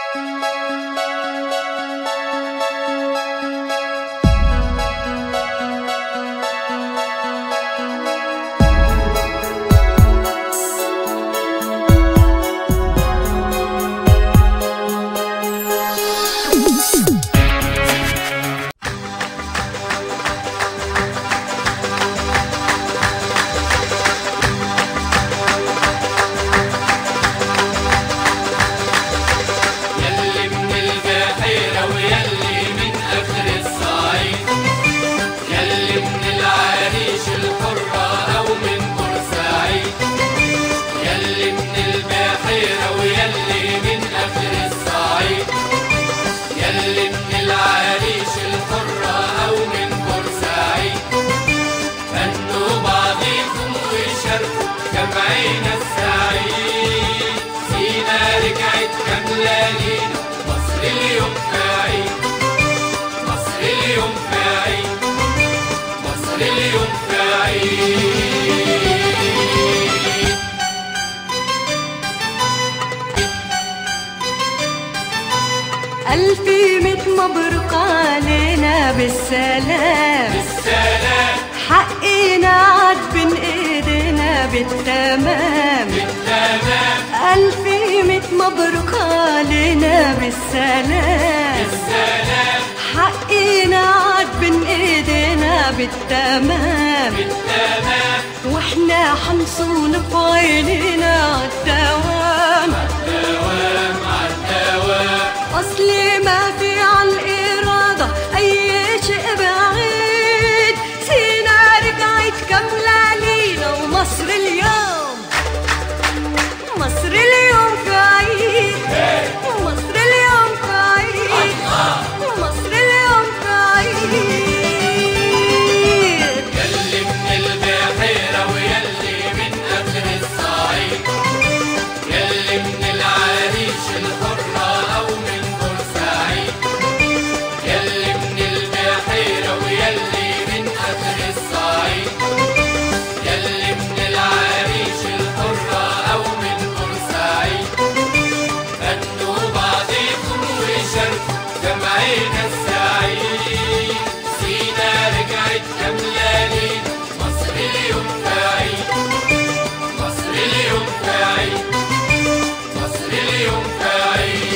يلي من البحيرة ويلي من آخر الصعيد يلي من العريش الحرة أو من بورسعيد يلي من البحيرة ويلي من آخر الصعيد يلي من العريش الحرة أو من بورسعيد هنوا بعضيكم وشاركوا جمعينا السعيد سينا رجعت كاملة لينا مصر اليوم في عيد مصر اليوم في عيد مصر اليوم في عيد ألف ميت مبروك علينا بالسلام بالسلام حقنا عاد بين ايدينا بالتمام بالتمام ألف ميت مبروك علينا بالسلام بالسلام حقنا عاد بين ايدينا بالتمام بالتمام واحنا حنصون في عينينا عالدوام دوام عالدوام أصلي ما في عالإرادة أي شيء بعيد سينا رجعت كاملة لينا ومصر اليوم مصر اليوم في عيد مصر اليوم في عيد مصر اليوم في عيد يلي من البحيرة ويلي من آخر الصعيد يلي من العريش الحرة أو من بورسعيد يلي من البحيرة ويلي من آخر الصعيد يلي من العريش الحرة أو من بورسعيد هنوا بعضيكم وشاركوا جمعينا السعيد سينا رجعت كاملة لينا مصر اليوم في عيد مصر اليوم في عيد مصر اليوم في عيد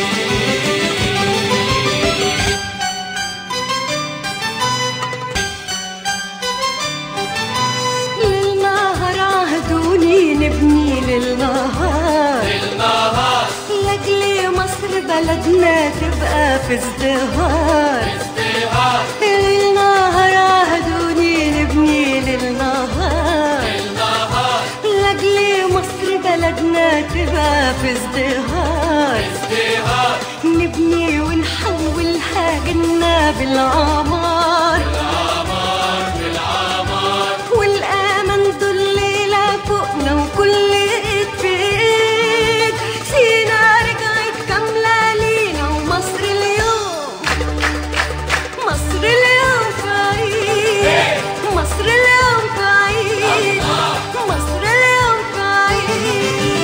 للنهر عهدوني نبني للنهار النهار لاجل مصر بلدنا تبقى في ازدهار ازدهار للنهر عهدوني نبني للنهار النهار لاجل مصر بلدنا تبقى في ازدهار ازدهار نبني ونحولها جنة بالعمار العمار بالعمار والأمل دول ليلة فوقنا وكل إيد في إيد سينا رجعت كاملة لينا ومصر اليوم مصر اليوم في عيد مصر اليوم في عيد مصر اليوم في عيد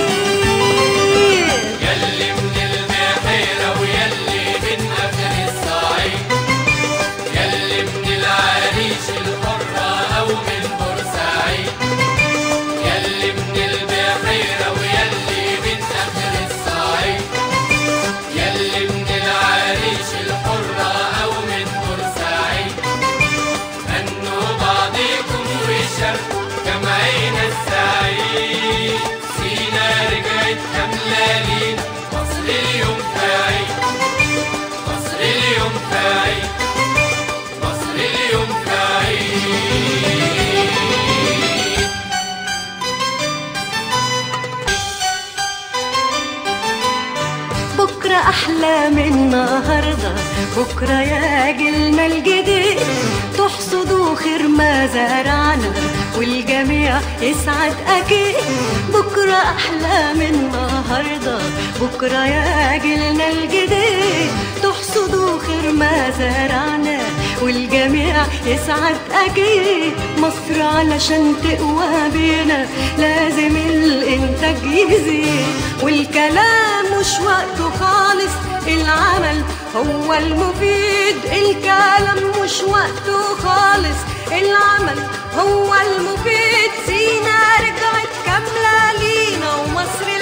يلي من البحيرة ويلي من آخر الصعيد يلي من العريش الحرة أو من بورسعيد يلي من البحيرة ويلي من آخر الصعيد يلي من العريش الحرة أو من بورسعيد هنوا بعضيكم وشاركوا جمعينا السعيد سينا رجعت كاملة لينا مصر اليوم في عيد مصر اليوم في عيد مصر اليوم في عيد بكرة أحلى من النهاردة بكرة يا جيلنا الجديد تحصدوا خير ما زرعنا والجميع يسعد أكيد بكرة أحلى من النهاردة بكرة يا جيلنا الجديد تحصدوا خير ما زرعنا والجميع يسعد أكيد مصر علشان تقوى بينا لازم الإنتاج يزيد والكلام مش وقته خالص العمل هو المفيد الكلام مش وقته خالص العمل هو المفيد سينا رجعت كاملة لينا ومصر